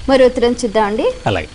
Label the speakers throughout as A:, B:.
A: మరి ఉత్తరం చూద్దామండి
B: అలాగే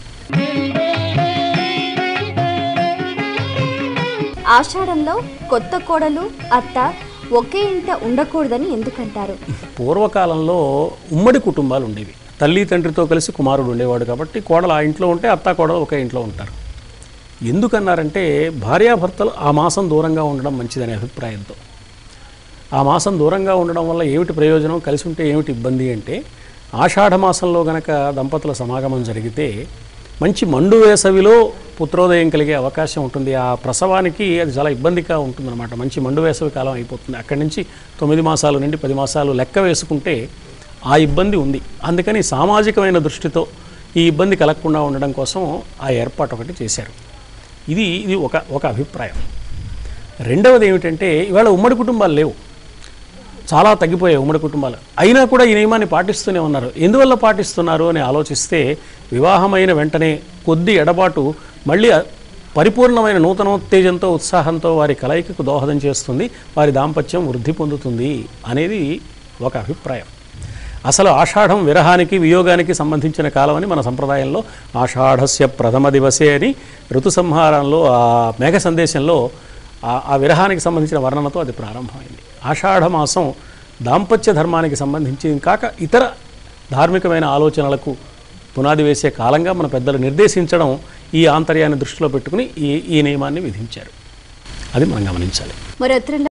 A: ఆషాఢంలో కొత్త కోడలు అత్త ఒకే ఇంట ఉండకూడదని ఎందుకంటారు
B: పూర్వకాలంలో ఉమ్మడి కుటుంబాలు ఉండేవి తల్లి తండ్రితో కలిసి కుమారుడు ఉండేవాడు కాబట్టి కోడలు ఆ ఇంట్లో ఉంటే అత్త కోడలు ఒకే ఇంట్లో ఉంటారు ఎందుకన్నారంటే భార్యాభర్తలు ఆ మాసం దూరంగా ఉండడం మంచిదనే అభిప్రాయంతో ఆ మాసం దూరంగా ఉండడం వల్ల ఏమిటి ప్రయోజనం కలిసి ఉంటే ఏమిటి ఇబ్బంది అంటే ఆషాఢ మాసంలో గనక దంపతుల సమాగమం జరిగితే మంచి మండు వేసవిలో పుత్రోదయం కలిగే అవకాశం ఉంటుంది ఆ ప్రసవానికి అది చాలా ఇబ్బందిగా ఉంటుందన్నమాట మంచి మండు వేసవి కాలం అయిపోతుంది అక్కడి నుంచి తొమ్మిది మాసాలు నుండి పది మాసాలు లెక్క వేసుకుంటే ఆ ఇబ్బంది ఉంది అందుకని సామాజికమైన దృష్టితో ఈ ఇబ్బంది కలగకుండా ఉండడం కోసం ఆ ఏర్పాటు ఒకటి చేశారు ఇది ఇది ఒక ఒక అభిప్రాయం రెండవది ఏమిటంటే ఇవాళ ఉమ్మడి కుటుంబాలు లేవు చాలా తగ్గిపోయాయి ఉమ్మడి కుటుంబాలు అయినా కూడా ఈ నియమాన్ని పాటిస్తూనే ఉన్నారు ఎందువల్ల పాటిస్తున్నారు అని ఆలోచిస్తే వివాహమైన వెంటనే కొద్ది ఎడబాటు మళ్ళీ పరిపూర్ణమైన నూతనోత్తేజంతో ఉత్సాహంతో వారి కలయికకు దోహదం చేస్తుంది వారి దాంపత్యం వృద్ధి పొందుతుంది అనేది ఒక అభిప్రాయం అసలు ఆషాఢం విరహానికి వియోగానికి సంబంధించిన కాలం అని మన సంప్రదాయంలో ఆషాఢస్య ప్రథమ దివసే అని ఋతు సంహారంలో ఆ మేఘ సందేశంలో ఆ ఆ విరహానికి సంబంధించిన వర్ణనతో అది ప్రారంభమైంది ఆషాఢ మాసం దాంపత్య ధర్మానికి సంబంధించి కాక ఇతర ధార్మికమైన ఆలోచనలకు పునాది వేసే కాలంగా మన పెద్దలు నిర్దేశించడం ఈ ఆంతర్యాన్ని దృష్టిలో పెట్టుకుని ఈ ఈ నియమాన్ని విధించారు అది మనం గమనించాలి
A: మరి ఉత్తరంలో